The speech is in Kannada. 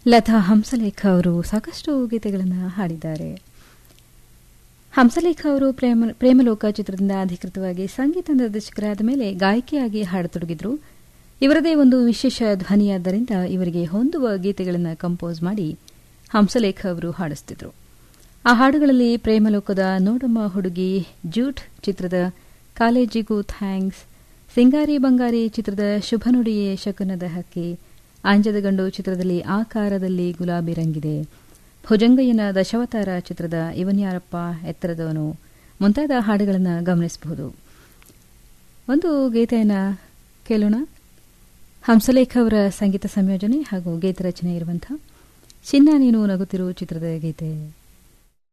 ಲತಾ ಹಂಸಲೇಖ ಅವರು ಸಾಕಷ್ಟು ಗೀತೆಗಳನ್ನು ಹಾಡಿದ್ದಾರೆ ಹಂಸಲೇಖ ಅವರು ಪ್ರೇಮ ಪ್ರೇಮಲೋಕ ಚಿತ್ರದಿಂದ ಅಧಿಕೃತವಾಗಿ ಸಂಗೀತ ನಿರ್ದೇಶಕರಾದ ಮೇಲೆ ಗಾಯಕಿಯಾಗಿ ಹಾಡತೊಡಗಿದ್ರು ಇವರದೇ ಒಂದು ವಿಶೇಷ ಧ್ವನಿಯಾದ್ದರಿಂದ ಇವರಿಗೆ ಹೊಂದುವ ಗೀತೆಗಳನ್ನು ಕಂಪೋಸ್ ಮಾಡಿ ಹಂಸಲೇಖ ಅವರು ಹಾಡಿಸುತ್ತಿದ್ರು ಆ ಹಾಡುಗಳಲ್ಲಿ ಪ್ರೇಮಲೋಕದ ನೋಡಮ್ಮ ಹುಡುಗಿ ಜೂಟ್ ಚಿತ್ರದ ಕಾಲೇಜಿಗೂ ಥ್ಯಾಂಕ್ಸ್ ಸಿಂಗಾರಿ ಬಂಗಾರಿ ಚಿತ್ರದ ಶುಭ ನುಡಿಯೇ ಶಕುನದ ಹಕ್ಕಿ ಆಂಜದ ಗಂಡು ಚಿತ್ರದಲ್ಲಿ ಆಕಾರದಲ್ಲಿ ಗುಲಾಬಿ ರಂಗಿದೆ ಭುಜಂಗಯ್ಯನ ದಶವತಾರ ಚಿತ್ರದ ಇವನ್ಯಾರಪ್ಪ ಎತ್ತರದವನು ಮುಂತಾದ ಹಾಡುಗಳನ್ನು ಗಮನಿಸಬಹುದು ಒಂದು ಗೀತೆಯನ್ನು ಕೇಳೋಣ ಹಂಸಲೇಖ ಅವರ ಸಂಗೀತ ಸಂಯೋಜನೆ ಹಾಗೂ ಗೀತ ರಚನೆ ಇರುವಂಥ ಚಿನ್ನ ನೀನು ನಗುತ್ತಿರು ಚಿತ್ರದ ಗೀತೆ